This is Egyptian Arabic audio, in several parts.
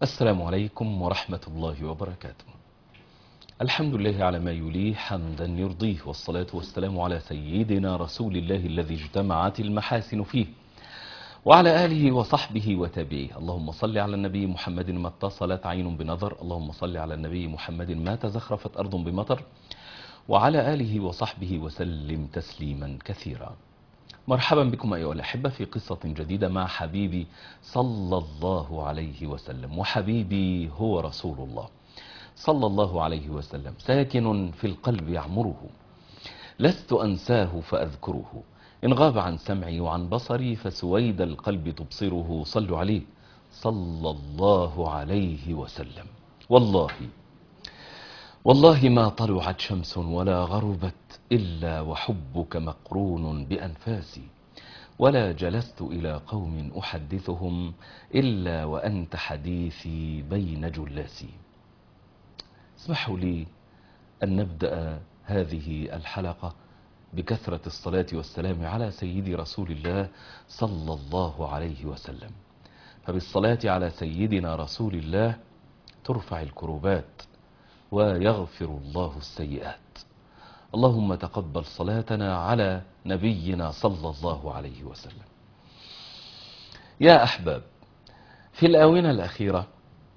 السلام عليكم ورحمة الله وبركاته الحمد لله على ما يليه حمدا يرضيه والصلاة والسلام على سيدنا رسول الله الذي اجتمعت المحاسن فيه وعلى آله وصحبه وتابعيه اللهم صل على النبي محمد ما اتصلت عين بنظر اللهم صل على النبي محمد ما تزخرفت أرض بمطر وعلى آله وصحبه وسلم تسليما كثيرا مرحبا بكم أيها الأحبة في قصة جديدة مع حبيبي صلى الله عليه وسلم وحبيبي هو رسول الله صلى الله عليه وسلم ساكن في القلب يعمره لست أنساه فأذكره إن غاب عن سمعي وعن بصري فسويد القلب تبصره صلوا عليه صلى الله عليه وسلم والله والله ما طلعت شمس ولا غربت إلا وحبك مقرون بأنفاسي ولا جلست إلى قوم أحدثهم إلا وأنت حديثي بين جلاسي اسمحوا لي أن نبدأ هذه الحلقة بكثرة الصلاة والسلام على سيدي رسول الله صلى الله عليه وسلم فبالصلاة على سيدنا رسول الله ترفع الكروبات ويغفر الله السيئات اللهم تقبل صلاتنا على نبينا صلى الله عليه وسلم يا أحباب في الآونة الأخيرة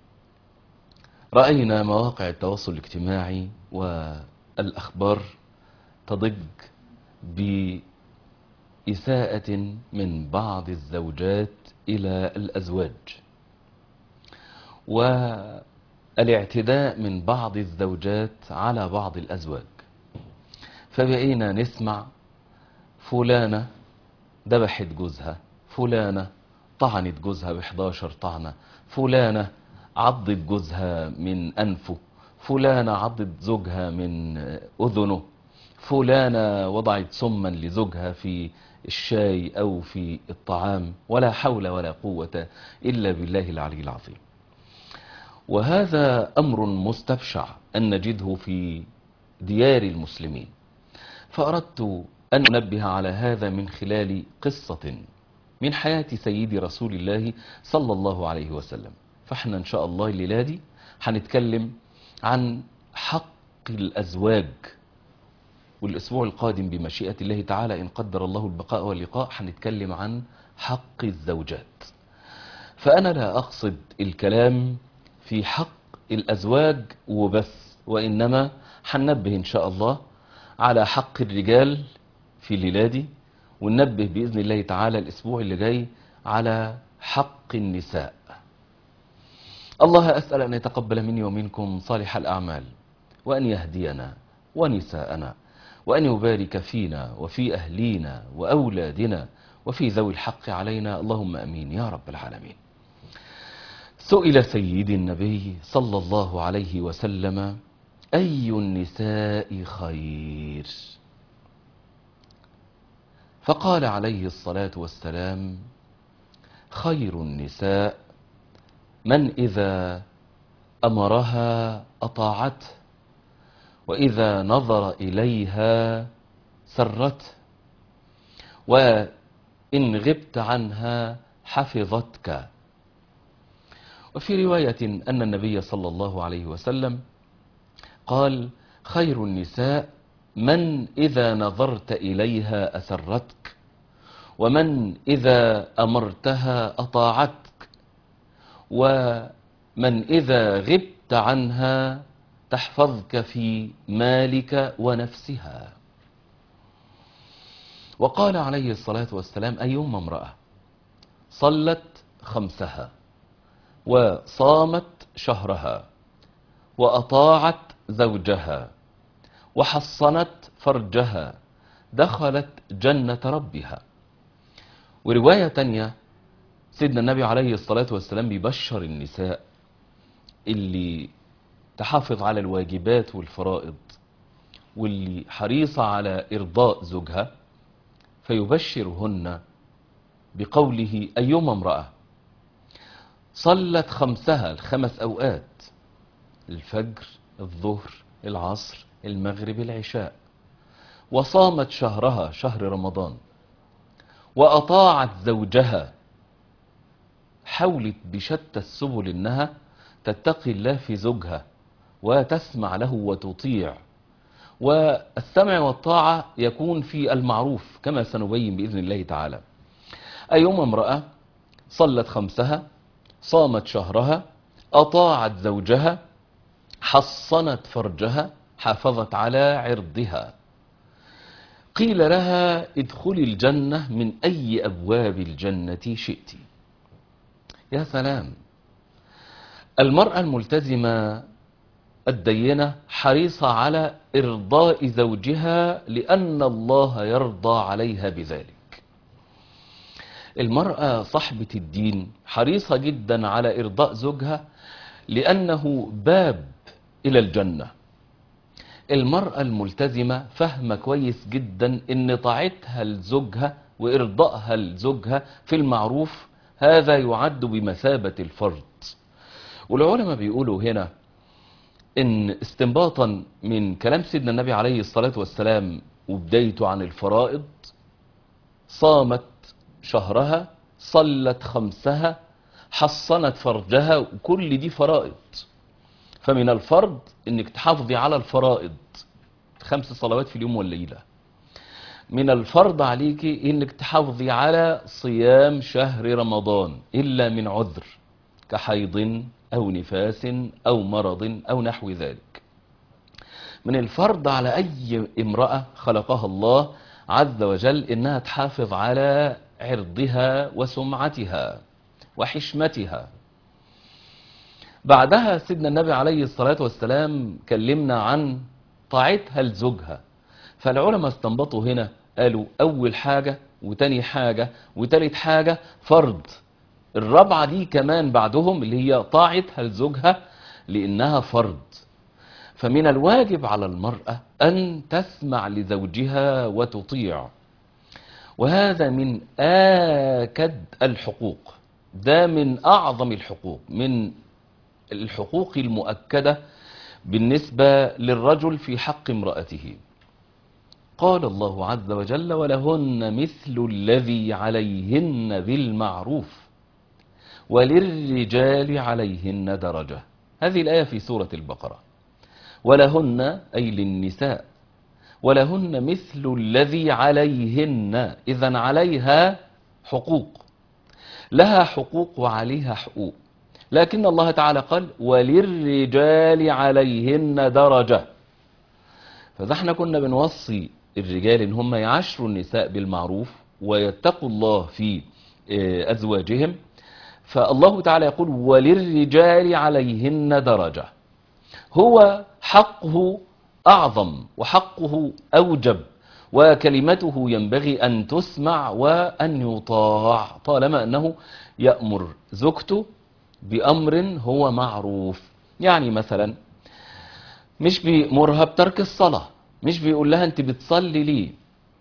رأينا مواقع التواصل الاجتماعي والأخبار تضج بإساءة من بعض الزوجات إلى الأزواج والاعتداء من بعض الزوجات على بعض الأزواج فبقينا نسمع فلانة ذبحت جوزها فلانة طعنت جوزها ب11 طعنة فلانة عضت جوزها من أنفه فلانة عضت زوجها من أذنه فلانة وضعت سما لزوجها في الشاي أو في الطعام ولا حول ولا قوة إلا بالله العلي العظيم وهذا أمر مستبشع أن نجده في ديار المسلمين فأردت أن أنبه على هذا من خلال قصة من حياة سيدي رسول الله صلى الله عليه وسلم فاحنا إن شاء الله الليلة دي هنتكلم عن حق الأزواج والأسبوع القادم بمشيئة الله تعالى إن قدر الله البقاء واللقاء هنتكلم عن حق الزوجات فأنا لا أقصد الكلام في حق الأزواج وبس وإنما هننبه إن شاء الله على حق الرجال في الليلة دي وننبه بإذن الله تعالى الأسبوع اللي جاي على حق النساء الله أسأل أن يتقبل مني ومنكم صالح الأعمال وأن يهدينا ونساءنا وأن يبارك فينا وفي أهلينا وأولادنا وفي ذوي الحق علينا اللهم أمين يا رب العالمين سئل سيدي النبي صلى الله عليه وسلم أي النساء خير فقال عليه الصلاة والسلام خير النساء من إذا أمرها أطاعته وإذا نظر إليها سرته وإن غبت عنها حفظتك وفي رواية أن النبي صلى الله عليه وسلم قال خير النساء من إذا نظرت إليها أسرتك ومن إذا أمرتها أطاعتك ومن إذا غبت عنها تحفظك في مالك ونفسها وقال عليه الصلاة والسلام أيما امرأة صلت خمسها وصامت شهرها وأطاعت زوجها وحصنت فرجها دخلت جنة ربها ورواية تانية سيدنا النبي عليه الصلاة والسلام بيبشر النساء اللي تحافظ على الواجبات والفرائض واللي حريصة على إرضاء زوجها فيبشرهن بقوله أيما امرأة صلت خمسها الخمس أوقات الفجر الظهر العصر المغرب العشاء وصامت شهرها شهر رمضان وأطاعت زوجها حاولت بشتى السبل إنها تتقي الله في زوجها وتسمع له وتطيع والسمع والطاعة يكون في المعروف كما سنبين بإذن الله تعالى أيما امرأة صلت خمسها صامت شهرها أطاعت زوجها حصنت فرجها حافظت على عرضها قيل لها ادخلي الجنة من أي أبواب الجنة شئت يا سلام المرأة الملتزمة الدينة حريصة على إرضاء زوجها لأن الله يرضى عليها بذلك المرأة صاحبة الدين حريصة جدا على إرضاء زوجها لأنه باب إلى الجنة المرأة الملتزمة فاهمة كويس جدا ان طاعتها لزوجها وارضائها لزوجها في المعروف هذا يعد بمثابة الفرض والعلماء بيقولوا هنا ان استنباطا من كلام سيدنا النبي عليه الصلاة والسلام وبدايته عن الفرائض صامت شهرها صلت خمسها حصنت فرجها وكل دي فرائض فمن الفرض انك تحافظي على الفرائض خمس صلوات في اليوم والليلة من الفرض عليك انك تحافظي على صيام شهر رمضان الا من عذر كحيض او نفاس او مرض او نحو ذلك من الفرض على اي امرأة خلقها الله عز وجل انها تحافظ على عرضها وسمعتها وحشمتها بعدها سيدنا النبي عليه الصلاة والسلام كلمنا عن طاعتها لزوجها فالعلماء استنبطوا هنا قالوا أول حاجة وتاني حاجة وتالت حاجة فرض الرابعة دي كمان بعدهم اللي هي طاعتها لزوجها لأنها فرض فمن الواجب على المرأة أن تسمع لزوجها وتطيع وهذا من آكد الحقوق ده من أعظم الحقوق من الحقوق المؤكدة بالنسبة للرجل في حق امرأته قال الله عز وجل ولهن مثل الذي عليهن بالمعروف وللرجال عليهن درجة هذه الآية في سورة البقرة ولهن أي للنساء ولهن مثل الذي عليهن إذا عليها حقوق لها حقوق وعليها حقوق لكن الله تعالى قال وللرجال عليهن درجة فإذا احنا كنا بنوصي الرجال ان هم يعاشروا النساء بالمعروف ويتقوا الله في أزواجهم فالله تعالى يقول وللرجال عليهن درجة هو حقه أعظم وحقه أوجب وكلمته ينبغي أن تسمع وأن يطاع طالما أنه يأمر زوجته بأمر هو معروف يعني مثلا مش بيأمرها بترك الصلاة مش بيقول لها انت بتصلي ليه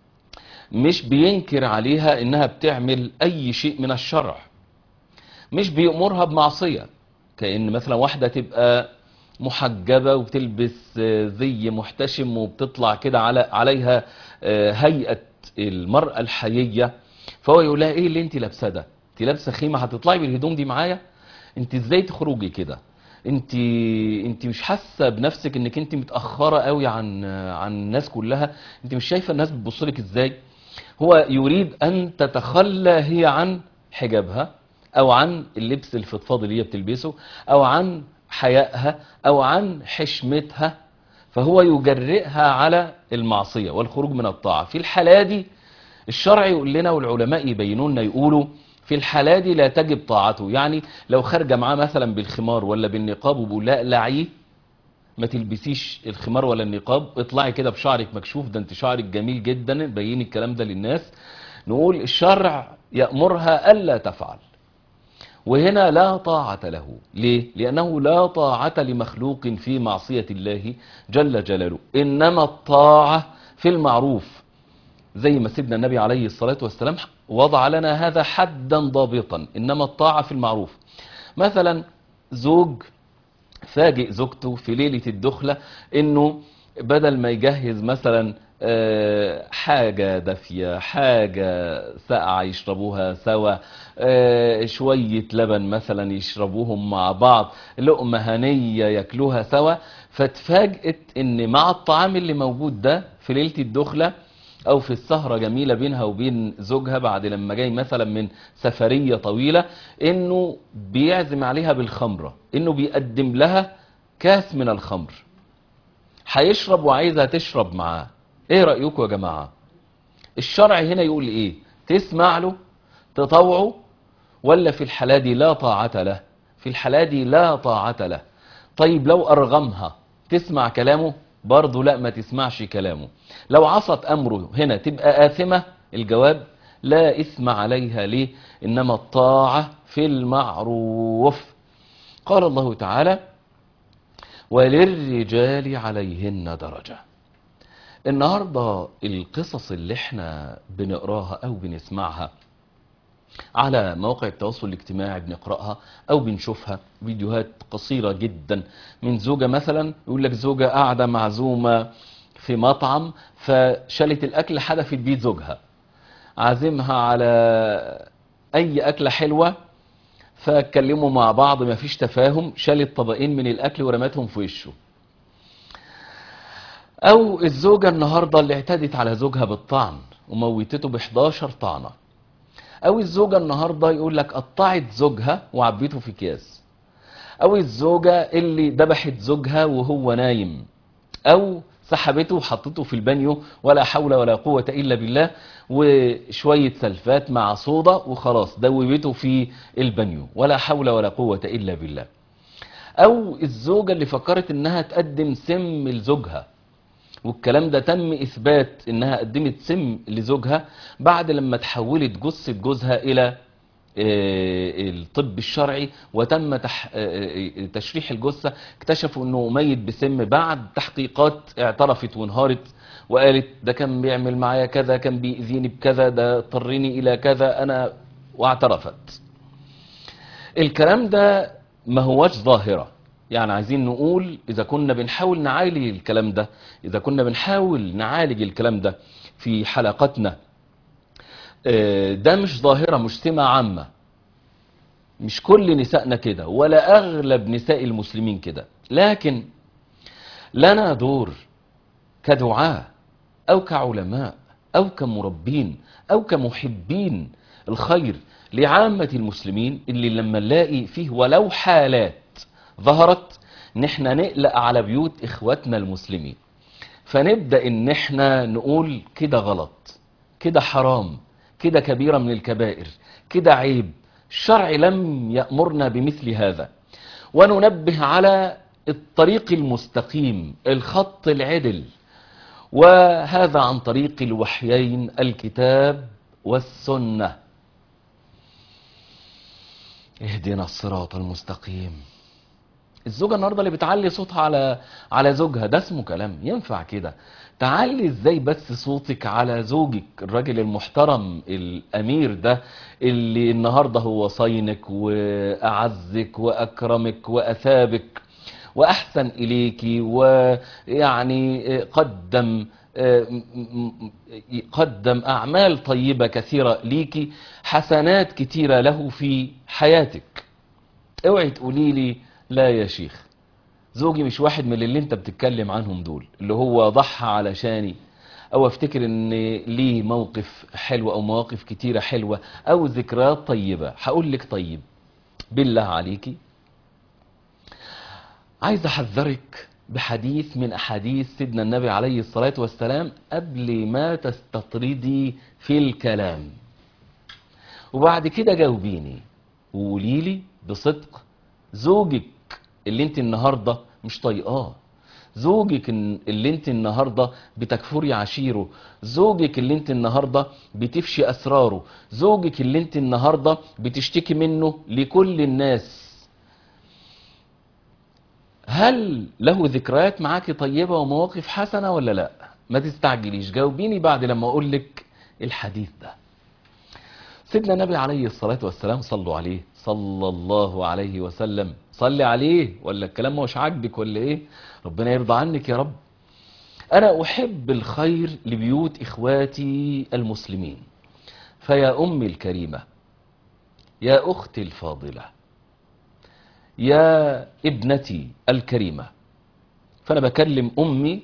مش بينكر عليها انها بتعمل اي شيء من الشرع مش بيأمرها بمعصية كأن مثلا واحدة تبقى محجبة وبتلبس زي محتشم وبتطلع كده على عليها هيئة المرأة الحيية فهو يقول لها ايه اللي انت لابسه ده انت لابسه خيمة هتطلعي بالهدوم دي معايا انت ازاي تخرجي كده انت انت مش حاسه بنفسك انك انت متاخره قوي عن عن الناس كلها انت مش شايفه الناس بتبص لك ازاي هو يريد ان تتخلى هي عن حجابها او عن اللبس الفضفاض اللي هي بتلبسه او عن حيائها او عن حشمتها فهو يجرئها على المعصيه والخروج من الطاعه في الحاله دي الشرع يقول لنا والعلماء يبينوا لنا يقولوا في الحالة دي لا تجب طاعته يعني لو خارجه معاه مثلا بالخمار ولا بالنقاب وبيقول لا لعيه ما تلبسيش الخمار ولا النقاب اطلعي كده بشعرك مكشوف ده انت شعرك جميل جدا بيني الكلام ده للناس نقول الشرع يأمرها ألا تفعل وهنا لا طاعة له ليه؟ لأنه لا طاعة لمخلوق في معصية الله جل جلاله إنما الطاعة في المعروف زي ما سيدنا النبي عليه الصلاة والسلام وضع لنا هذا حدا ضابطا إنما الطاعة في المعروف مثلا زوج فاجئ زوجته في ليلة الدخلة إنه بدل ما يجهز مثلا آه، حاجة دافية حاجة ساقعة يشربوها سوا آه، شوية لبن مثلا يشربوهم مع بعض لقمة هنية ياكلوها سوا فاتفاجئت ان مع الطعام اللي موجود ده في ليلة الدخلة او في السهرة جميلة بينها وبين زوجها بعد لما جاي مثلا من سفرية طويلة انه بيعزم عليها بالخمرة انه بيقدم لها كاس من الخمر هيشرب وعايزها تشرب معاه ايه رأيكم يا جماعة الشرع هنا يقول ايه تسمع له تطوعه ولا في الحالة دي لا طاعة له في الحالة دي لا طاعة له طيب لو أرغمها تسمع كلامه برضه لا ما تسمعش كلامه لو عصت أمره هنا تبقى آثمة الجواب لا إثم عليها ليه إنما الطاعة في المعروف قال الله تعالى وللرجال عليهن درجة النهاردة القصص اللي احنا بنقراها او بنسمعها على مواقع التواصل الاجتماعي بنقرأها او بنشوفها فيديوهات قصيرة جدا من زوجة مثلا يقول لك زوجة قاعدة معزومة في مطعم فشالت الاكل حدفت بيه زوجها عازمها على اي اكلة حلوة فاتكلموا مع بعض ما فيش تفاهم شالت طبقين من الاكل ورمتهم في وشه او الزوجة النهاردة اللي اعتدت على زوجها بالطعن وموتته ب 11 طعنة او الزوجة النهاردة يقول لك قطعت زوجها وعبيته في اكياس او الزوجة اللي ذبحت زوجها وهو نايم او سحبته وحطته في البانيو ولا حول ولا قوة الا بالله وشوية سلفات مع صودا وخلاص دوبته في البانيو ولا حول ولا قوة الا بالله او الزوجة اللي فكرت انها تقدم سم لزوجها والكلام ده تم اثبات انها قدمت سم لزوجها بعد لما تحولت جثة جوزها الى آه، الطب الشرعي وتم تح... آه، آه، تشريح الجثة اكتشفوا انه ميت بسم بعد تحقيقات اعترفت وانهارت وقالت ده كان بيعمل معايا كذا كان بيأذيني بكذا ده اضطرني الى كذا انا واعترفت الكلام ده ما هوش ظاهرة يعني عايزين نقول إذا كنا بنحاول نعالج الكلام ده إذا كنا بنحاول نعالج الكلام ده في حلقاتنا آه، ده مش ظاهرة مش سمة عامة مش كل نسائنا كده ولا أغلب نساء المسلمين كده لكن لنا دور كدعاة أو كعلماء أو كمربين أو كمحبين الخير لعامة المسلمين اللي لما نلاقي فيه ولو حالات ظهرت ان احنا نقلق على بيوت اخواتنا المسلمين فنبدأ ان احنا نقول كده غلط كده حرام كده كبيرة من الكبائر كده عيب الشرع لم يأمرنا بمثل هذا وننبه على الطريق المستقيم الخط العدل وهذا عن طريق الوحيين الكتاب والسنة اهدنا الصراط المستقيم الزوجة النهاردة اللي بتعلي صوتها على على زوجها ده اسمه كلام ينفع كده تعلي ازاي بس صوتك على زوجك الراجل المحترم الامير ده اللي النهاردة هو صينك واعزك واكرمك واثابك واحسن اليكي ويعني قدم قدم اعمال طيبة كثيرة ليكي حسنات كتيرة له في حياتك اوعي تقولي لي لا يا شيخ زوجي مش واحد من اللي انت بتتكلم عنهم دول اللي هو ضحى علشاني او افتكر ان ليه موقف حلو او مواقف كتيرة حلوة او ذكريات طيبة هقول لك طيب بالله عليكي عايز احذرك بحديث من احاديث سيدنا النبي عليه الصلاة والسلام قبل ما تستطردي في الكلام وبعد كده جاوبيني وقولي لي بصدق زوجك اللي انت النهاردة مش طايقاه زوجك اللي انت النهاردة بتكفري عشيره زوجك اللي انت النهاردة بتفشي اسراره زوجك اللي انت النهاردة بتشتكي منه لكل الناس هل له ذكريات معاكي طيبة ومواقف حسنة ولا لا ما تستعجليش جاوبيني بعد لما اقول لك الحديث ده سيدنا النبي عليه الصلاة والسلام صلوا عليه صلى الله عليه وسلم صلي عليه ولا الكلام مش عاجبك ولا ايه ربنا يرضى عنك يا رب أنا أحب الخير لبيوت إخواتي المسلمين فيا أمي الكريمة يا أختي الفاضلة يا ابنتي الكريمة فأنا بكلم أمي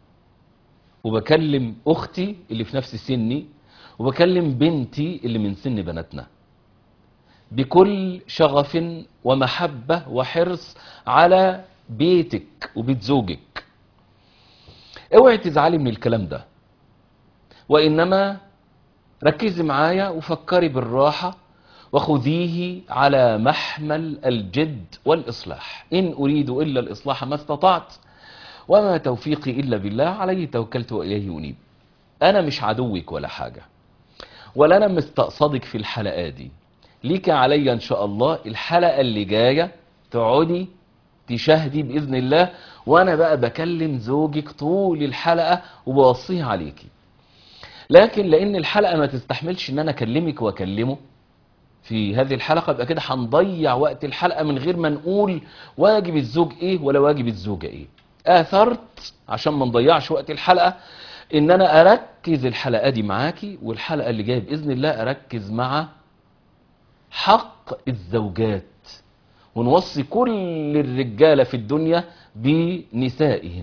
وبكلم أختي اللي في نفس سني وبكلم بنتي اللي من سن بناتنا بكل شغف ومحبة وحرص على بيتك وبيت زوجك اوعي تزعلي من الكلام ده وإنما ركزي معايا وفكري بالراحة وخذيه على محمل الجد والإصلاح إن أريد إلا الإصلاح ما استطعت وما توفيقي إلا بالله عليه توكلت وإليه أنيب أنا مش عدوك ولا حاجة ولا أنا مستقصدك في الحلقة دي ليك علي إن شاء الله الحلقة اللي جاية تقعدي تشاهدي بإذن الله وأنا بقى بكلم زوجك طول الحلقة وبوصيها عليكي لكن لأن الحلقة ما تستحملش إن أنا أكلمك وأكلمه في هذه الحلقة يبقى كده هنضيع وقت الحلقة من غير ما نقول واجب الزوج ايه ولا واجب الزوجة ايه اثرت عشان ما نضيعش وقت الحلقة ان انا اركز الحلقة دي معاكي والحلقة اللي جاية باذن الله اركز مع حق الزوجات ونوصي كل الرجالة في الدنيا بنسائهم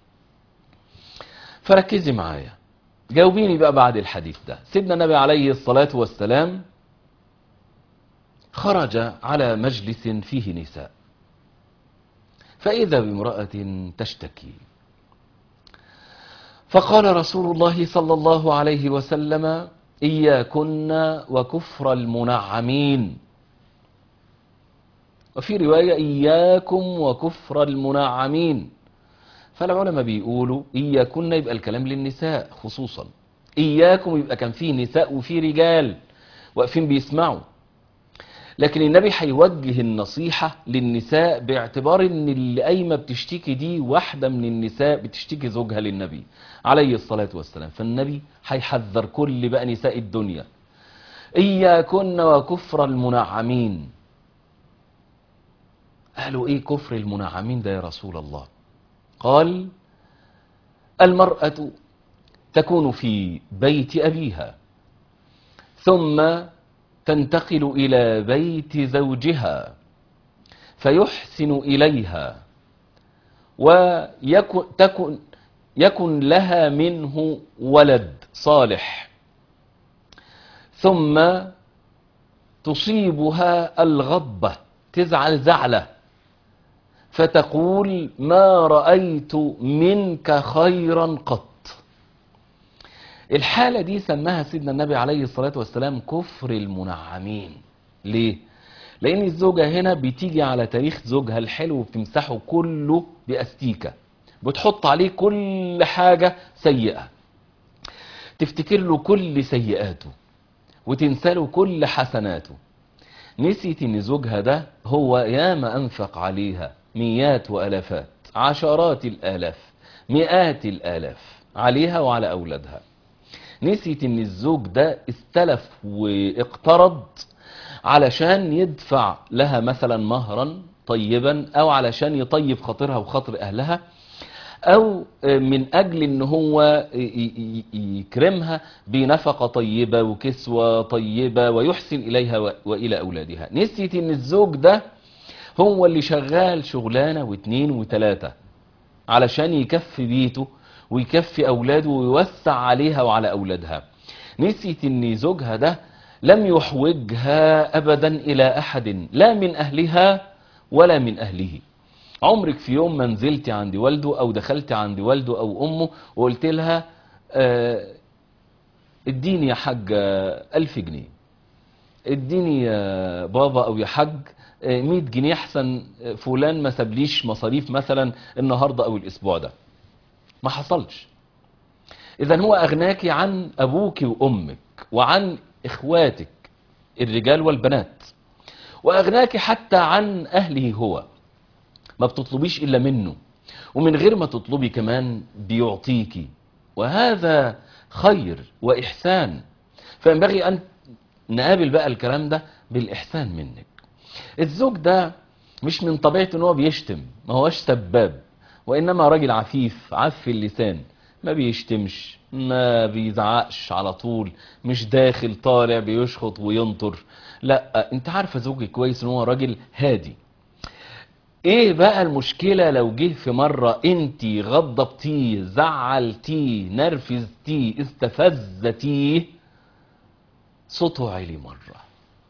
فركزي معايا جاوبيني بقى بعد الحديث ده سيدنا النبي عليه الصلاة والسلام خرج على مجلس فيه نساء فإذا بامرأة تشتكي فقال رسول الله صلى الله عليه وسلم إياكن وكفر المنعمين وفي رواية إياكم وكفر المنعمين فالعلماء بيقولوا إياكن يبقى الكلام للنساء خصوصا إياكم يبقى كان فيه نساء وفيه رجال واقفين بيسمعوا لكن النبي هيوجه النصيحة للنساء باعتبار ان اللي قايمة بتشتكي دي واحدة من النساء بتشتكي زوجها للنبي عليه الصلاة والسلام فالنبي هيحذر كل بقى نساء الدنيا إياكن وكفر المنعمين قالوا ايه كفر المنعمين ده يا رسول الله قال المرأة تكون في بيت أبيها ثم تنتقل إلى بيت زوجها فيحسن إليها ويكن تكن يكن لها منه ولد صالح ثم تصيبها الغضبة تزعل زعلة فتقول ما رأيت منك خيرا قط الحالة دي سماها سيدنا النبي عليه الصلاة والسلام كفر المنعمين ليه؟ لأن الزوجة هنا بتيجي على تاريخ زوجها الحلو وبتمسحه كله بأستيكة بتحط عليه كل حاجة سيئة تفتكر له كل سيئاته وتنسى له كل حسناته نسيت ان زوجها ده هو ياما انفق عليها مئات والافات عشرات الالاف مئات الالاف عليها وعلى اولادها نسيت ان الزوج ده استلف واقترض علشان يدفع لها مثلا مهرا طيبا او علشان يطيب خاطرها وخاطر اهلها او من اجل ان هو يكرمها بنفقة طيبة وكسوة طيبة ويحسن اليها والى اولادها نسيت ان الزوج ده هو اللي شغال شغلانة واثنين وثلاثة علشان يكفي بيته ويكفي اولاده ويوسع عليها وعلى اولادها نسيت ان زوجها ده لم يحوجها ابدا الى احد لا من اهلها ولا من اهله عمرك في يوم ما نزلت عند والده او دخلت عند والده او امه وقلت لها آه اديني يا حاج الف جنيه اديني يا بابا او يا حاج آه 100 جنيه احسن فلان ما سابليش مصاريف مثلا النهارده او الاسبوع ده ما حصلش اذا هو اغناك عن ابوك وامك وعن اخواتك الرجال والبنات واغناك حتى عن اهله هو ما بتطلبيش الا منه ومن غير ما تطلبي كمان بيعطيكي وهذا خير واحسان فينبغي ان نقابل بقى الكلام ده بالاحسان منك الزوج ده مش من طبيعته ان هو بيشتم ما هوش سباب وانما راجل عفيف عف اللسان ما بيشتمش ما بيزعقش على طول مش داخل طالع بيشخط وينطر لا انت عارفه زوجك كويس ان هو راجل هادي ايه بقى المشكلة لو جه في مرة انت غضبتيه زعلتيه نرفزتيه استفزتيه صوته عالي مرة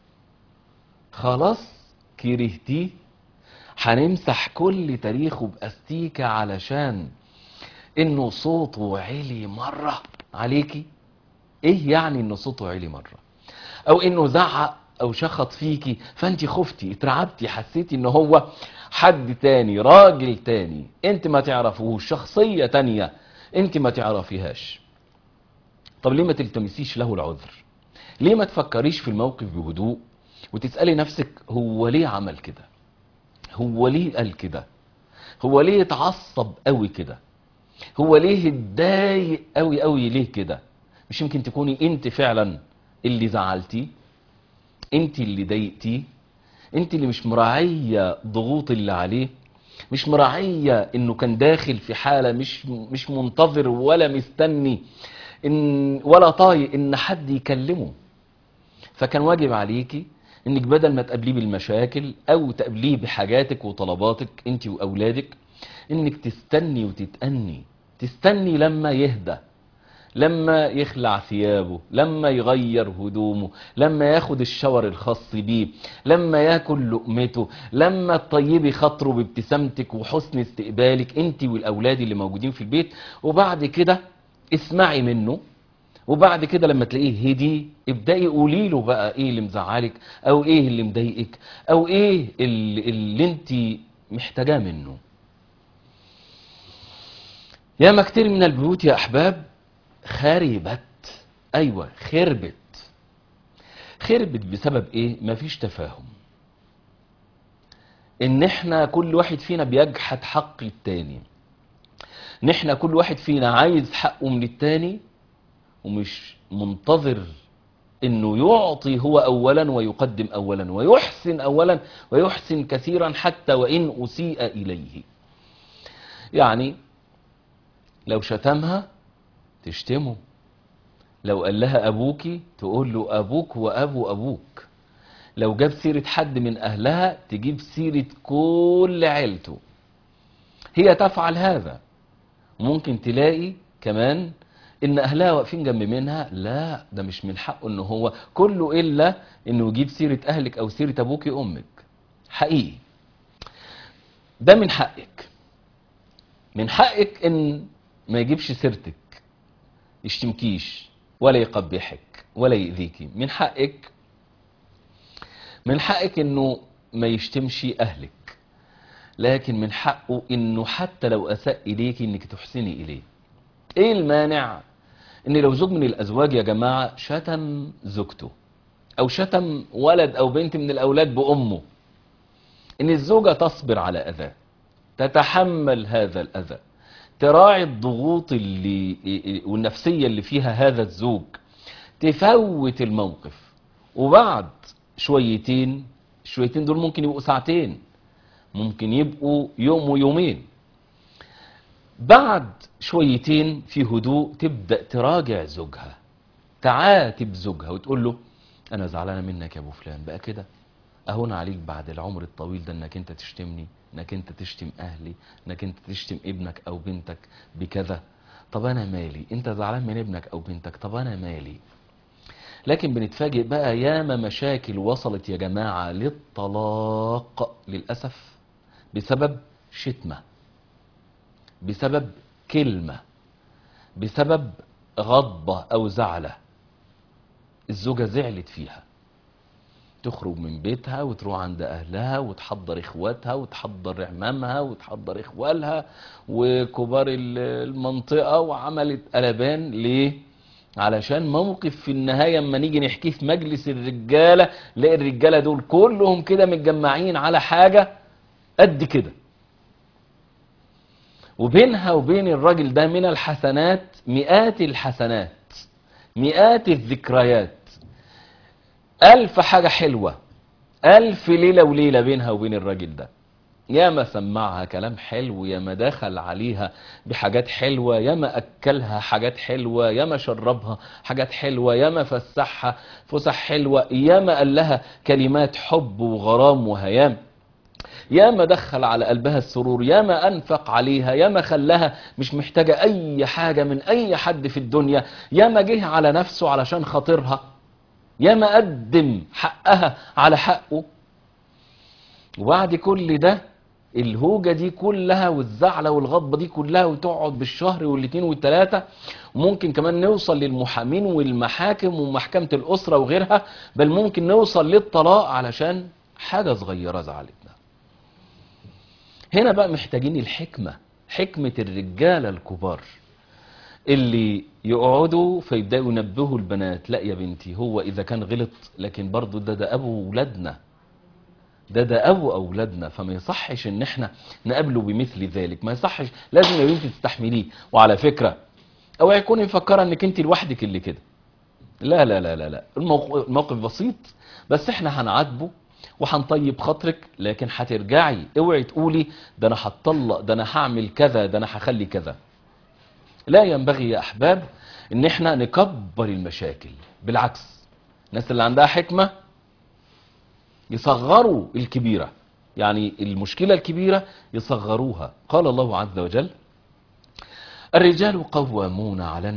خلاص كرهتيه هنمسح كل تاريخه باستيكة علشان انه صوته عالي مرة عليكي ايه يعني انه صوته عالي مرة او انه زعق او شخط فيكي فانت خفتي اترعبتي حسيتي ان هو حد تاني راجل تاني انت ما تعرفوهوش شخصية تانية انت ما تعرفيهاش طب ليه ما تلتمسيش له العذر ليه ما تفكريش في الموقف بهدوء وتسألي نفسك هو ليه عمل كده هو ليه قال كده هو ليه اتعصب قوي كده هو ليه اتضايق قوي قوي ليه كده مش يمكن تكوني انت فعلا اللي زعلتيه انت اللي ضايقتيه انت اللي مش مراعيه ضغوط اللي عليه مش مراعيه انه كان داخل في حاله مش مش منتظر ولا مستني ان ولا طايق ان حد يكلمه فكان واجب عليكي انك بدل ما تقابليه بالمشاكل او تقابليه بحاجاتك وطلباتك انت واولادك انك تستني وتتأني تستني لما يهدى لما يخلع ثيابه لما يغير هدومه لما ياخد الشاور الخاص بيه لما ياكل لقمته لما تطيبي خاطره بابتسامتك وحسن استقبالك انت والاولاد اللي موجودين في البيت وبعد كده اسمعي منه وبعد كده لما تلاقيه هدي ابدأي قولي له بقى ايه اللي مزعلك او ايه اللي مضايقك او ايه اللي, اللي انت محتاجاه منه يا كتير من البيوت يا احباب خربت ايوه خربت خربت بسبب ايه مفيش تفاهم ان احنا كل واحد فينا بيجحد حق التاني ان احنا كل واحد فينا عايز حقه من التاني ومش منتظر انه يعطي هو اولا ويقدم اولا ويحسن اولا ويحسن كثيرا حتى وان اسيء اليه يعني لو شتمها تشتمه لو قال لها ابوكي تقول له ابوك وابو ابوك لو جاب سيرة حد من اهلها تجيب سيرة كل عيلته هي تفعل هذا ممكن تلاقي كمان ان اهلها واقفين جنب منها لا ده مش من حقه ان هو كله الا انه يجيب سيرة اهلك او سيرة ابوك امك حقيقي ده من حقك من حقك ان ما يجيبش سيرتك يشتمكيش ولا يقبحك ولا يأذيكي من حقك من حقك انه ما يشتمش اهلك لكن من حقه انه حتى لو اساء اليك انك تحسني اليه ايه المانع ان لو زوج من الازواج يا جماعة شتم زوجته او شتم ولد او بنت من الاولاد بامه ان الزوجة تصبر على اذاه تتحمل هذا الاذى تراعي الضغوط اللي والنفسية اللي فيها هذا الزوج تفوت الموقف وبعد شويتين شويتين دول ممكن يبقوا ساعتين ممكن يبقوا يوم ويومين بعد شويتين في هدوء تبدأ تراجع زوجها تعاتب زوجها وتقول له انا زعلانة منك يا ابو فلان بقى كده اهون عليك بعد العمر الطويل ده انك انت تشتمني انك انت تشتم اهلي انك انت تشتم ابنك او بنتك بكذا طب انا مالي انت زعلان من ابنك او بنتك طب انا مالي لكن بنتفاجئ بقى ياما مشاكل وصلت يا جماعة للطلاق للأسف بسبب شتمة بسبب كلمة بسبب غضبة أو زعلة الزوجة زعلت فيها تخرج من بيتها وتروح عند أهلها وتحضر إخواتها وتحضر عمامها وتحضر إخوالها وكبار المنطقة وعملت قلبان ليه؟ علشان موقف في النهاية اما نيجي نحكيه في مجلس الرجالة نلاقي الرجالة دول كلهم كده متجمعين على حاجة قد كده وبينها وبين الراجل ده من الحسنات مئات الحسنات مئات الذكريات ألف حاجة حلوة ألف ليلة وليلة بينها وبين الراجل ده ياما سمعها كلام حلو ياما دخل عليها بحاجات حلوة ياما أكلها حاجات حلوة ياما شربها حاجات حلوة ياما فسحها فسح حلوة ياما قال لها كلمات حب وغرام وهيام ياما دخل على قلبها السرور ياما أنفق عليها ياما خلاها مش محتاجة أي حاجة من أي حد في الدنيا ياما جه على نفسه علشان خاطرها ياما قدم حقها على حقه وبعد كل ده الهوجة دي كلها والزعلة والغضبة دي كلها وتقعد بالشهر والاتنين والتلاتة وممكن كمان نوصل للمحامين والمحاكم ومحكمة الأسرة وغيرها بل ممكن نوصل للطلاق علشان حاجة صغيرة زعلتنا هنا بقى محتاجين الحكمة حكمة الرجالة الكبار اللي يقعدوا فيبدأوا ينبهوا البنات لا يا بنتي هو إذا كان غلط لكن برضو ده ده أبو ولادنا ده ده أبو أولادنا فما يصحش إن احنا نقابله بمثل ذلك ما يصحش لازم يا بنتي تستحمليه وعلى فكرة اوعي تكوني مفكرة إنك أنت لوحدك اللي كده لا لا لا لا لا الموقف, الموقف بسيط بس احنا هنعاتبه وهنطيب خاطرك لكن هترجعي اوعي تقولي ده انا هتطلق ده انا هعمل كذا ده انا هخلي كذا لا ينبغي يا احباب ان احنا نكبر المشاكل بالعكس الناس اللي عندها حكمة يصغروا الكبيرة يعني المشكلة الكبيرة يصغروها قال الله عز وجل الرجال قوامون على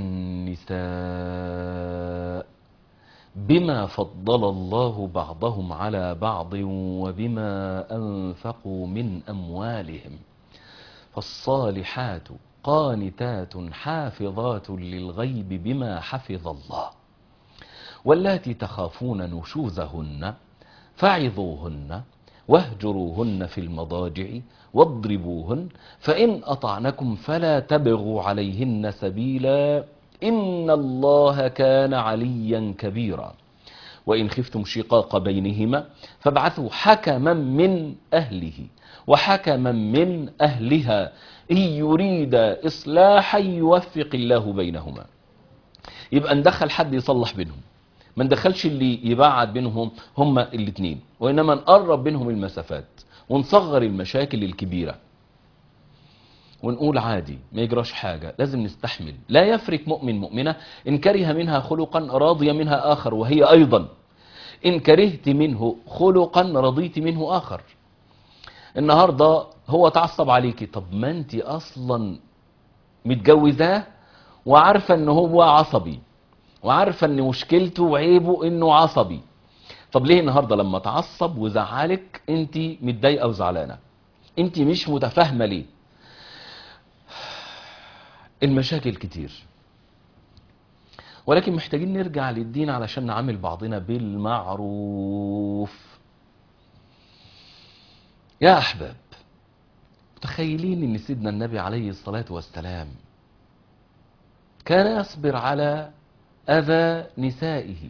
النساء بما فضل الله بعضهم على بعض وبما أنفقوا من أموالهم فالصالحات قانتات حافظات للغيب بما حفظ الله واللاتي تخافون نشوزهن فعظوهن واهجروهن في المضاجع واضربوهن فإن أطعنكم فلا تبغوا عليهن سبيلا إن الله كان عليا كبيرا وإن خفتم شقاق بينهما فابعثوا حكما من أهله وحكما من أهلها إن يريد إصلاحا يوفق الله بينهما يبقى ندخل حد يصلح بينهم ما ندخلش اللي يبعد بينهم هما الاثنين وإنما نقرب بينهم المسافات ونصغر المشاكل الكبيرة ونقول عادي ما يجراش حاجة لازم نستحمل لا يفرق مؤمن مؤمنة إن كره منها خلقا راضي منها آخر وهي أيضا إن كرهت منه خلقا رضيت منه آخر النهاردة هو تعصب عليكي طب ما انت أصلا متجوزاه وعارفة ان هو عصبي وعارفة ان مشكلته وعيبه انه عصبي طب ليه النهاردة لما تعصب وزعلك انت متضايقة وزعلانة انت مش متفاهمة ليه المشاكل كتير ولكن محتاجين نرجع للدين علشان نعامل بعضنا بالمعروف يا أحباب متخيلين ان سيدنا النبي عليه الصلاة والسلام كان يصبر على أذى نسائه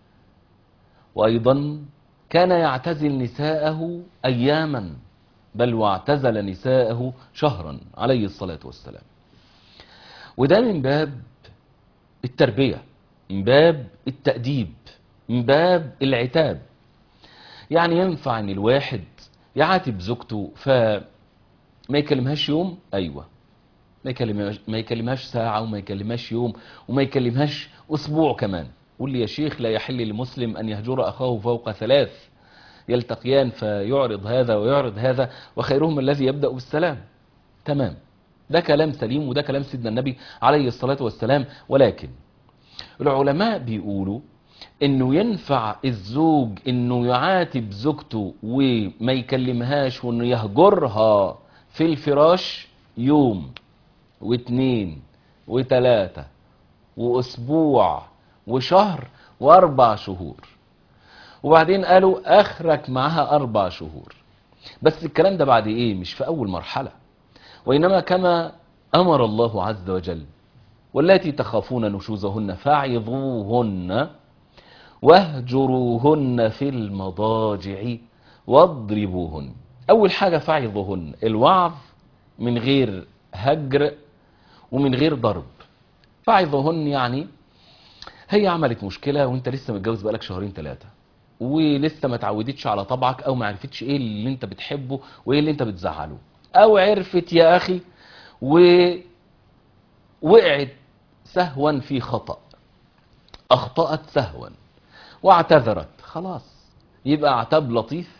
وأيضا كان يعتزل نساءه أياما بل واعتزل نساءه شهرا عليه الصلاة والسلام وده من باب التربية من باب التأديب من باب العتاب يعني ينفع ان الواحد يعاتب زوجته فما يكلمهاش يوم ايوه ما يكلمهاش ما يكلمهاش ساعة وما يكلمهاش يوم وما يكلمهاش اسبوع كمان قول لي يا شيخ لا يحل للمسلم ان يهجر اخاه فوق ثلاث يلتقيان فيعرض هذا ويعرض هذا وخيرهم الذي يبدأ بالسلام تمام ده كلام سليم وده كلام سيدنا النبي عليه الصلاة والسلام ولكن العلماء بيقولوا انه ينفع الزوج انه يعاتب زوجته وما يكلمهاش وانه يهجرها في الفراش يوم واثنين وثلاثة واسبوع وشهر واربع شهور وبعدين قالوا اخرك معها اربع شهور بس الكلام ده بعد ايه مش في اول مرحلة وإنما كما أمر الله عز وجل والتي تخافون نشوزهن فاعظوهن واهجروهن في المضاجع واضربوهن أول حاجة فاعظوهن الوعظ من غير هجر ومن غير ضرب فاعظوهن يعني هي عملت مشكلة وانت لسه متجوز بقالك شهرين ثلاثة ولسه ما اتعودتش على طبعك او ما عرفتش ايه اللي انت بتحبه وايه اللي انت بتزعله او عرفت يا اخي ووقعت سهوا في خطأ اخطأت سهوا واعتذرت خلاص يبقى عتاب لطيف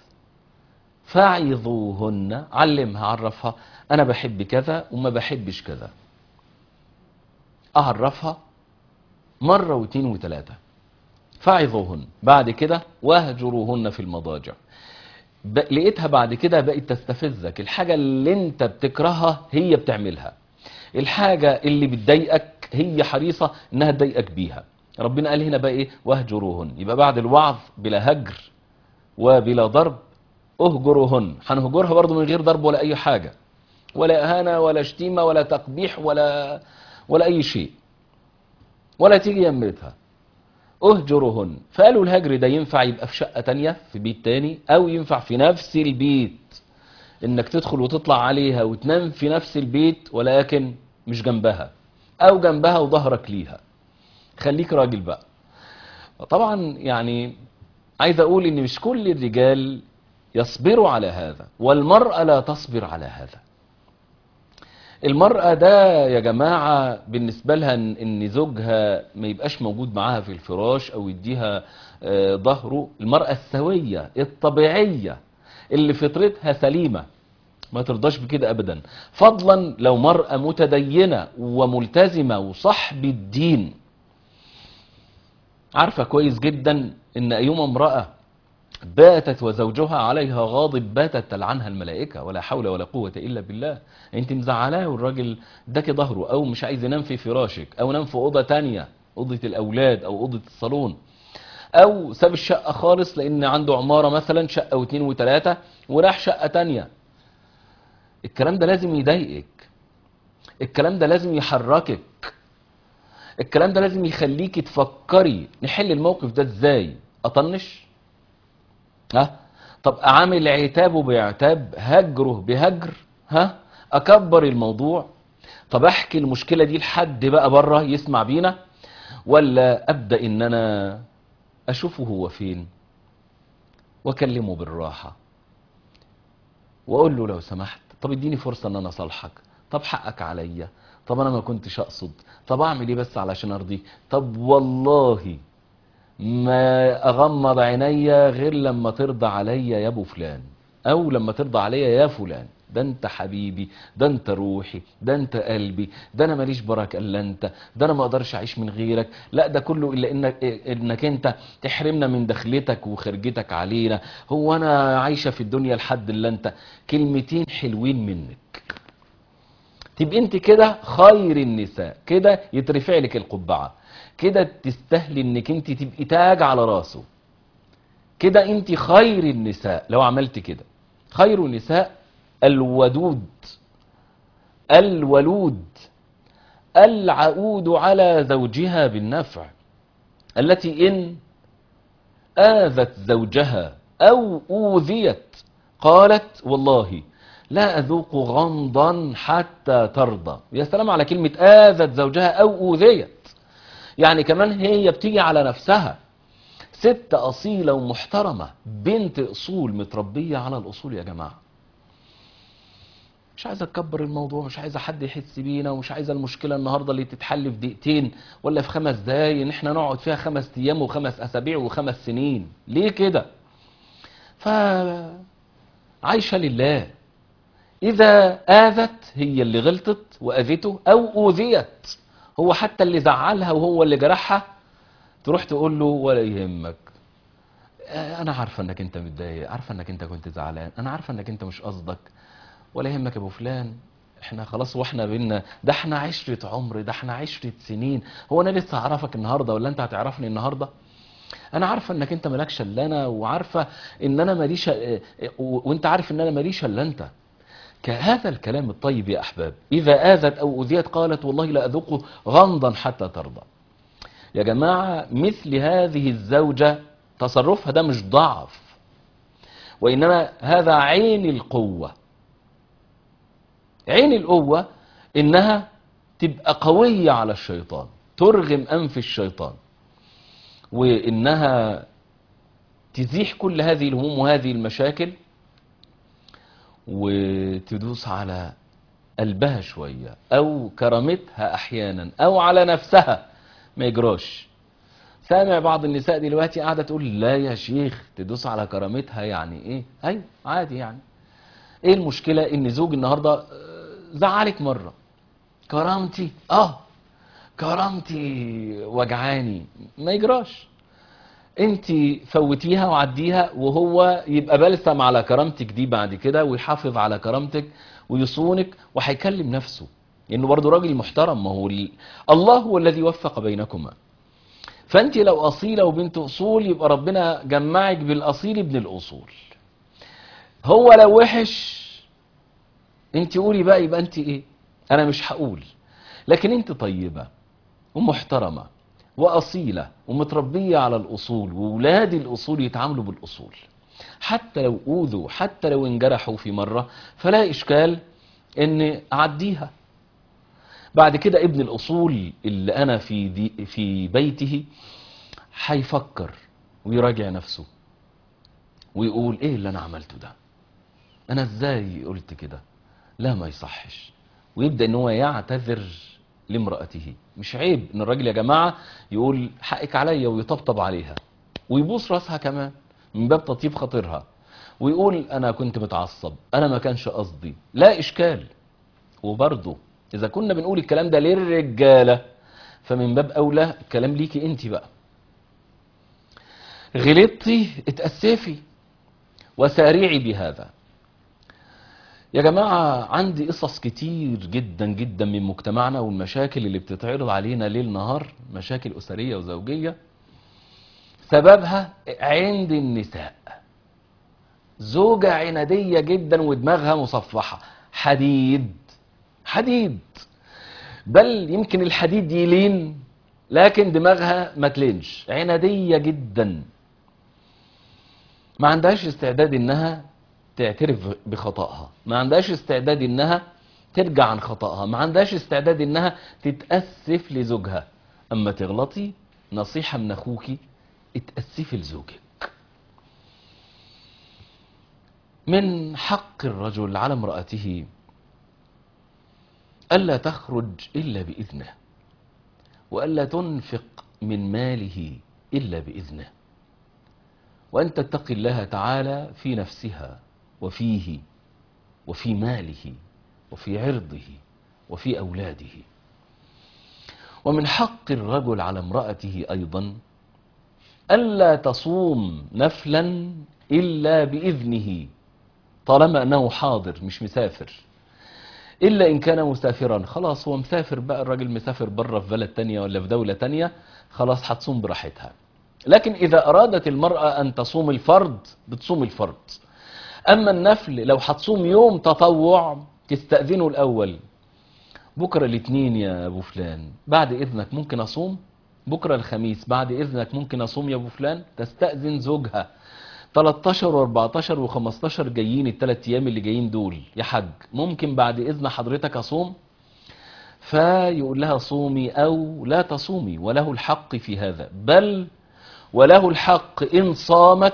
فاعظوهن علمها عرفها انا بحب كذا وما بحبش كذا اعرفها مرة واتنين وتلاتة فاعظوهن بعد كده واهجروهن في المضاجع ب... لقيتها بعد كده بقت تستفزك الحاجة اللي انت بتكرهها هي بتعملها الحاجة اللي بتضايقك هي حريصة انها تضايقك بيها ربنا قال هنا بقى ايه واهجروهن يبقى بعد الوعظ بلا هجر وبلا ضرب اهجروهن هنهجرها برضو من غير ضرب ولا اي حاجة ولا اهانة ولا شتيمة ولا تقبيح ولا ولا اي شيء ولا تيجي يمتها اهجرهن فقالوا الهجر ده ينفع يبقى في شقة تانية في بيت تاني او ينفع في نفس البيت انك تدخل وتطلع عليها وتنام في نفس البيت ولكن مش جنبها او جنبها وظهرك ليها خليك راجل بقى طبعا يعني عايز اقول ان مش كل الرجال يصبروا على هذا والمرأة لا تصبر على هذا المرأة ده يا جماعة بالنسبة لها ان إن زوجها ما يبقاش موجود معاها في الفراش او يديها آه، ظهره المرأة السوية الطبيعية اللي فطرتها سليمة ما ترضاش بكده ابدا فضلا لو مرأة متدينة وملتزمة وصحب الدين عارفة كويس جدا ان ايما امرأة باتت وزوجها عليها غاضب باتت تلعنها الملائكة ولا حول ولا قوة إلا بالله انت مزعلاه والراجل اداكي ظهره او مش عايز ينام في فراشك او نام في أوضة تانية أوضة الأولاد أو أوضة الصالون أو ساب الشقة خالص لأن عنده عمارة مثلا شقة واثنين وثلاثة وراح شقة تانية الكلام ده لازم يضايقك الكلام ده لازم يحركك الكلام ده لازم يخليك تفكري نحل الموقف ده ازاي اطنش ها طب اعامل عتابه بعتاب هجره بهجر ها اكبر الموضوع طب احكي المشكلة دي لحد بقى بره يسمع بينا ولا ابدأ ان انا اشوفه هو فين واكلمه بالراحة واقول له لو سمحت طب اديني فرصة ان انا اصالحك طب حقك عليا طب انا ما كنتش اقصد طب اعمل ايه بس علشان ارضيك طب والله ما اغمض عينيا غير لما ترضى عليا يا ابو فلان او لما ترضى عليا يا فلان ده انت حبيبي ده انت روحي ده انت قلبي ده انا ماليش بركه الا انت ده انا ما اقدرش اعيش من غيرك لا ده كله الا انك انك انت تحرمنا من دخلتك وخرجتك علينا هو انا عايشه في الدنيا لحد الا انت كلمتين حلوين منك تبقى انت كده خير النساء كده يترفع لك القبعه كده تستاهلي انك انت تبقي تاج على راسه كده انت خير النساء لو عملت كده خير النساء الودود الولود العؤود على زوجها بالنفع التي إن آذت زوجها أو أوذيت قالت والله لا أذوق غمضا حتى ترضى يا سلام على كلمة آذت زوجها أو أوذيت يعني كمان هي بتيجي على نفسها ست أصيلة ومحترمة بنت أصول متربية على الأصول يا جماعة مش عايزة تكبر الموضوع مش عايزة حد يحس بينا ومش عايزة المشكلة النهاردة اللي تتحل في دقيقتين ولا في خمس دقايق ان احنا نقعد فيها خمس ايام وخمس اسابيع وخمس سنين ليه كده ف عايشة لله اذا اذت هي اللي غلطت واذته او اوذيت هو حتى اللي زعلها وهو اللي جرحها تروح تقول له ولا يهمك انا عارفه انك انت متضايق عارفه انك انت كنت زعلان انا عارفه انك انت مش قصدك ولا يهمك يا ابو فلان احنا خلاص واحنا بينا ده احنا عشرة عمر ده احنا عشرة سنين هو انا لسه اعرفك النهارده ولا انت هتعرفني النهارده انا عارفه انك انت مالكش الا انا وعارفه ان انا ماليش وانت عارف ان انا ماليش الا انت كهذا الكلام الطيب يا احباب اذا اذت او اذيت قالت والله لا اذوق غمضا حتى ترضى يا جماعه مثل هذه الزوجه تصرفها ده مش ضعف وانما هذا عين القوه عين القوة انها تبقى قوية على الشيطان ترغم انف الشيطان وانها تزيح كل هذه الهموم وهذه المشاكل وتدوس على قلبها شوية أو كرامتها أحيانا أو على نفسها ما يجراش سامع بعض النساء دلوقتي قاعدة تقول لا يا شيخ تدوس على كرامتها يعني ايه ايوه عادي يعني ايه المشكلة ان زوج النهاردة آه، زعلك مرة كرامتي اه كرامتي وجعاني ما يجراش انت فوتيها وعديها وهو يبقى بلسم على كرامتك دي بعد كده ويحافظ على كرامتك ويصونك وهيكلم نفسه لانه برضه راجل محترم ما هو ال- الله هو الذي وفق بينكما فانت لو اصيله وبنت اصول يبقى ربنا جمعك بالاصيل ابن الاصول هو لو وحش انت قولي بقى يبقى انت ايه انا مش هقول لكن انت طيبه ومحترمه واصيله ومتربيه على الاصول وولاد الاصول يتعاملوا بالاصول حتى لو اوذوا حتى لو انجرحوا في مره فلا اشكال ان اعديها بعد كده ابن الاصول اللي انا في دي في بيته هيفكر ويراجع نفسه ويقول ايه اللي انا عملته ده انا ازاي قلت كده لا ما يصحش ويبدا ان هو يعتذر لامراته مش عيب ان الراجل يا جماعه يقول حقك عليا ويطبطب عليها ويبوس راسها كمان من باب تطيب خاطرها ويقول انا كنت متعصب انا ما كانش قصدي لا اشكال وبرضه اذا كنا بنقول الكلام ده للرجاله فمن باب اولى الكلام ليكي انت بقى غلطتي اتاسفي وسارعي بهذا يا جماعة عندي قصص كتير جدا جدا من مجتمعنا والمشاكل اللي بتتعرض علينا ليل نهار مشاكل أسرية وزوجية سببها عند النساء زوجة عنادية جدا ودماغها مصفحة حديد حديد بل يمكن الحديد يلين لكن دماغها ما تلينش عنادية جدا ما عندهاش استعداد انها تعترف بخطأها ما عندهاش استعداد انها ترجع عن خطأها ما عندهاش استعداد انها تتأسف لزوجها اما تغلطي نصيحة من اخوكي اتأسفي لزوجك من حق الرجل على امرأته ألا تخرج إلا بإذنه وألا تنفق من ماله إلا بإذنه وأن تتقي الله تعالى في نفسها وفيه وفي ماله وفي عرضه وفي أولاده ومن حق الرجل على امرأته أيضا ألا تصوم نفلا إلا بإذنه طالما أنه حاضر مش مسافر إلا إن كان مسافرا خلاص هو مسافر بقى الراجل مسافر بره في بلد تانية ولا في دولة تانية خلاص هتصوم براحتها لكن إذا أرادت المرأة أن تصوم الفرض بتصوم الفرض أما النفل لو هتصوم يوم تطوع تستأذنه الأول بكرة الاثنين يا أبو فلان بعد إذنك ممكن أصوم بكرة الخميس بعد إذنك ممكن أصوم يا أبو فلان تستأذن زوجها 13 و14 و15 جايين الثلاث أيام اللي جايين دول يا حاج ممكن بعد إذن حضرتك أصوم فيقول لها صومي أو لا تصومي وله الحق في هذا بل وله الحق إن صامت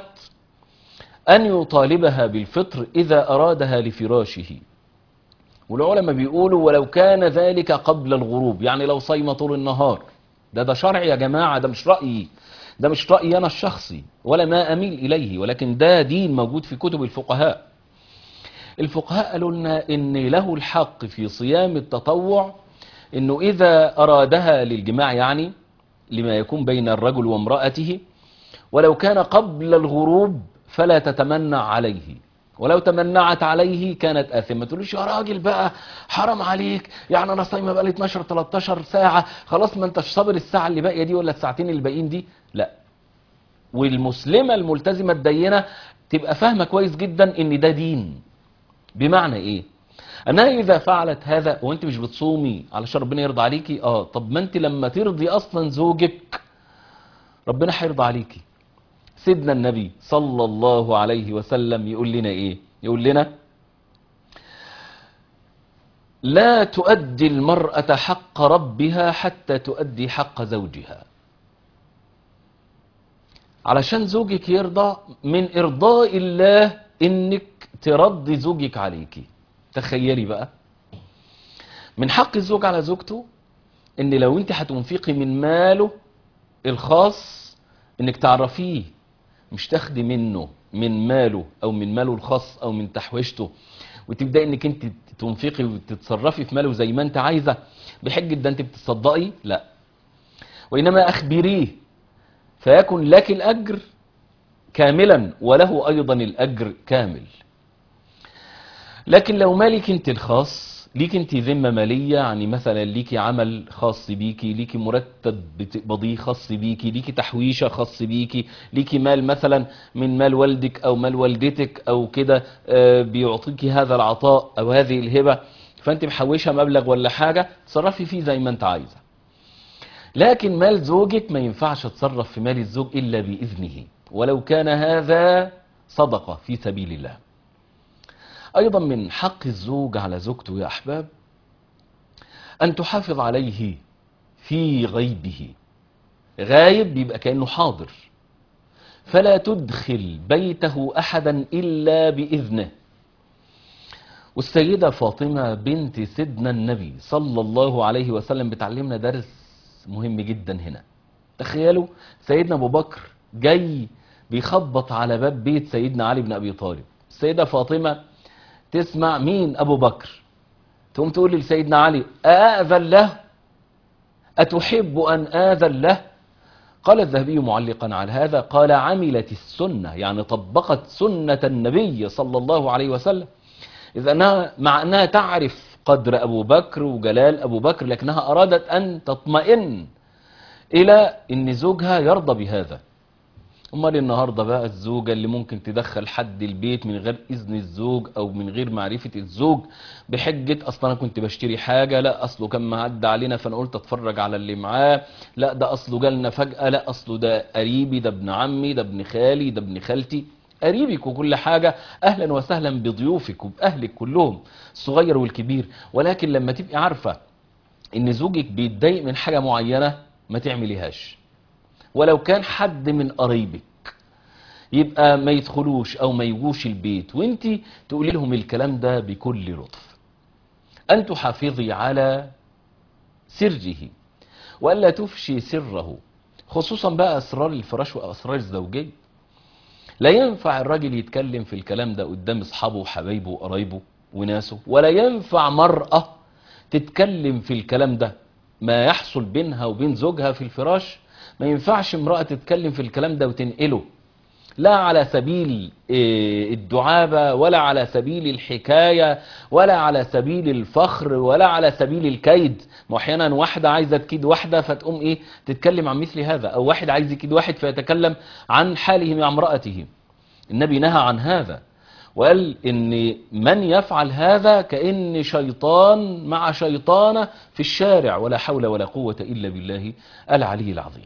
أن يطالبها بالفطر إذا أرادها لفراشه والعلماء بيقولوا ولو كان ذلك قبل الغروب يعني لو صايمة طول النهار ده ده شرع يا جماعة ده مش رأيي ده مش رأيي أنا الشخصي ولا ما أميل إليه ولكن ده دين موجود في كتب الفقهاء الفقهاء قالوا لنا إن له الحق في صيام التطوع إنه إذا أرادها للجماع يعني لما يكون بين الرجل وامرأته ولو كان قبل الغروب فلا تتمنع عليه ولو تمنعت عليه كانت آثمة ما تقوليش يا راجل بقى حرام عليك يعني انا صايمه بقى لي 12 13 ساعه خلاص ما انتش صابر الساعه اللي باقيه دي ولا الساعتين اللي باقيين دي لا والمسلمه الملتزمه الدينه تبقى فاهمه كويس جدا ان ده دين بمعنى ايه انها اذا فعلت هذا وانت مش بتصومي علشان ربنا يرضى عليكي اه طب ما انت لما ترضي اصلا زوجك ربنا هيرضى عليكي سيدنا النبي صلى الله عليه وسلم يقول لنا ايه يقول لنا لا تؤدي المرأة حق ربها حتى تؤدي حق زوجها علشان زوجك يرضى من إرضاء الله إنك ترضي زوجك عليكي تخيلي بقى من حق الزوج على زوجته إن لو أنت هتنفقي من ماله الخاص إنك تعرفيه مش تاخدي منه من ماله أو من ماله الخاص أو من تحويشته وتبدأ إنك أنت تنفقي وتتصرفي في ماله زي ما أنت عايزة بحجة ده أنت بتصدقي لا وإنما أخبريه فيكن لك الأجر كاملا وله أيضا الأجر كامل لكن لو مالك انت الخاص ليك انت ذمة مالية يعني مثلا ليكي عمل خاص بيكي ليكي مرتب بتقبضيه خاص بيكي ليكي تحويشة خاص بيكي ليكي مال مثلا من مال والدك او مال والدتك او كده آه، بيعطيكي هذا العطاء او هذه الهبة فانت محوشة مبلغ ولا حاجة تصرفي فيه زي ما انت عايزة لكن مال زوجك ما ينفعش تصرف في مال الزوج إلا بإذنه ولو كان هذا صدقة في سبيل الله أيضا من حق الزوج على زوجته يا أحباب أن تحافظ عليه في غيبه غايب بيبقى كأنه حاضر فلا تدخل بيته أحدا إلا بإذنه والسيدة فاطمة بنت سيدنا النبي صلى الله عليه وسلم بتعلمنا درس مهم جدا هنا تخيلوا سيدنا أبو بكر جاي بيخبط على باب بيت سيدنا علي بن أبي طالب السيدة فاطمة تسمع مين أبو بكر تقوم تقول لسيدنا علي أأذن له أتحب أن آذن له قال الذهبي معلقا على هذا قال عملت السنة يعني طبقت سنة النبي صلى الله عليه وسلم إذا أنها مع أنها تعرف قدر أبو بكر وجلال أبو بكر لكنها أرادت أن تطمئن إلى أن زوجها يرضى بهذا امال النهارده بقى الزوجه اللي ممكن تدخل حد البيت من غير اذن الزوج او من غير معرفه الزوج بحجه اصلا انا كنت بشتري حاجه لا اصله كان معدي علينا فانا قلت اتفرج على اللي معاه لا ده اصله جالنا فجاه لا اصله ده قريبي ده ابن عمي ده ابن خالي ده ابن خالتي قريبك وكل حاجة أهلا وسهلا بضيوفك وبأهلك كلهم الصغير والكبير ولكن لما تبقي عارفة إن زوجك بيتضايق من حاجة معينة ما تعمليهاش ولو كان حد من قريبك يبقى ما يدخلوش او ما يجوش البيت وانت تقولي لهم الكلام ده بكل لطف ان تحافظي على سره والا تفشي سره خصوصا بقى اسرار الفراش واسرار الزوجيه لا ينفع الراجل يتكلم في الكلام ده قدام اصحابه وحبايبه وقرايبه وناسه ولا ينفع مرأة تتكلم في الكلام ده ما يحصل بينها وبين زوجها في الفراش ما ينفعش امرأة تتكلم في الكلام ده وتنقله لا على سبيل إيه، الدعابة ولا على سبيل الحكاية ولا على سبيل الفخر ولا على سبيل الكيد ما احيانا واحدة عايزة تكيد واحدة فتقوم ايه تتكلم عن مثل هذا او واحد عايز يكيد واحد فيتكلم عن حاله مع امرأته النبي نهى عن هذا وقال ان من يفعل هذا كأن شيطان مع شيطانة في الشارع ولا حول ولا قوة إلا بالله العلي العظيم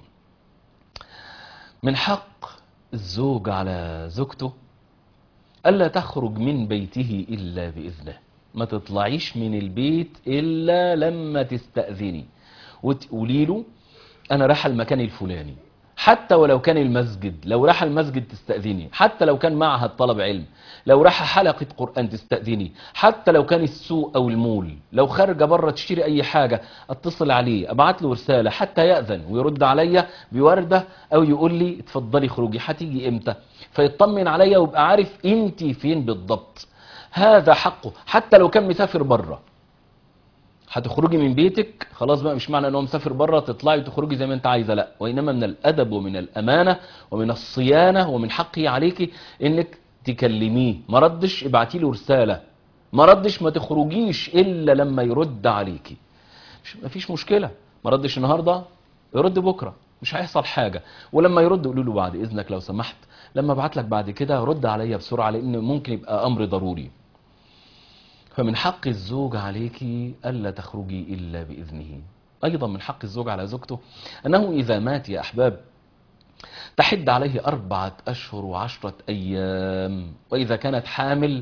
من حق الزوج على زوجته ألا تخرج من بيته إلا بإذنه ما تطلعيش من البيت إلا لما تستأذني وتقولي له أنا رايح المكان الفلاني حتى ولو كان المسجد لو راح المسجد تستأذني حتى لو كان معهد طلب علم لو راح حلقة قرآن تستأذني حتى لو كان السوق أو المول لو خارجة بره تشتري أي حاجة اتصل عليه أبعت له رسالة حتى يأذن ويرد عليا بوردة أو يقول لي اتفضلي خروجي هتيجي إمتى فيطمن عليا ويبقى عارف أنت فين بالضبط هذا حقه حتى لو كان مسافر بره هتخرجي من بيتك خلاص بقى مش معنى ان هو مسافر بره تطلعي وتخرجي زي ما انت عايزه لا وانما من الادب ومن الامانه ومن الصيانه ومن حقه عليكي انك تكلميه ما ردش ابعتي له رساله ما ردش ما تخرجيش الا لما يرد عليكي مش مفيش مشكله ما ردش النهارده يرد بكره مش هيحصل حاجه ولما يرد قولوا له بعد اذنك لو سمحت لما ابعت لك بعد كده رد عليا بسرعه لان ممكن يبقى امر ضروري فمن حق الزوج عليك ألا تخرجي إلا بإذنه أيضا من حق الزوج على زوجته أنه إذا مات يا أحباب تحد عليه أربعة أشهر وعشرة أيام وإذا كانت حامل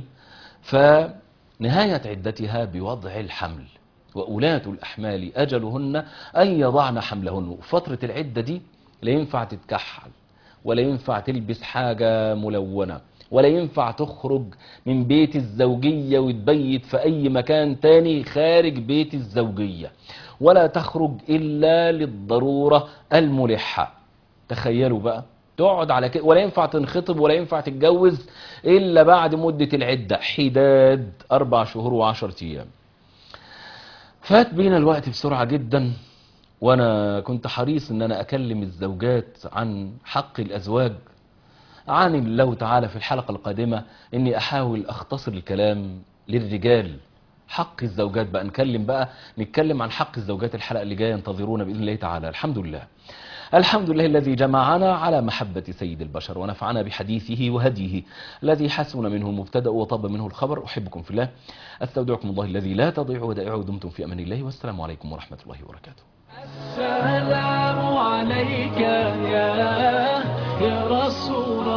فنهاية عدتها بوضع الحمل وأولاة الأحمال أجلهن أن يضعن حملهن وفترة العدة دي لا ينفع تتكحل ولا ينفع تلبس حاجة ملونة ولا ينفع تخرج من بيت الزوجية وتبيت في أي مكان تاني خارج بيت الزوجية ولا تخرج إلا للضرورة الملحة تخيلوا بقى تقعد على كده ولا ينفع تنخطب ولا ينفع تتجوز إلا بعد مدة العدة حداد أربع شهور وعشرة أيام فات بينا الوقت بسرعة جدا وانا كنت حريص ان انا اكلم الزوجات عن حق الازواج عن الله تعالى في الحلقة القادمة اني احاول اختصر الكلام للرجال حق الزوجات بقى نتكلم بقى نتكلم عن حق الزوجات الحلقة اللي جاية ينتظرونا بإذن الله تعالى الحمد لله الحمد لله الذي جمعنا على محبة سيد البشر ونفعنا بحديثه وهديه الذي حسن منه المبتدأ وطاب منه الخبر أحبكم في الله أستودعكم الله الذي لا تضيع ودائعه دمتم في أمان الله والسلام عليكم ورحمة الله وبركاته السلام عليك يا يا رسول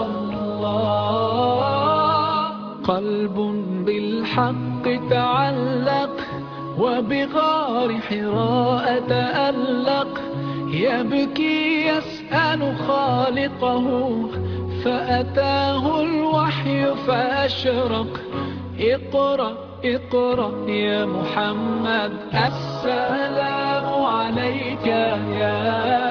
الله قلب بالحق تعلق وبغار حراء تألق يبكي يسأل خالقه فأتاه الوحي فأشرق اقرأ اقرأ يا محمد السلام عليك يا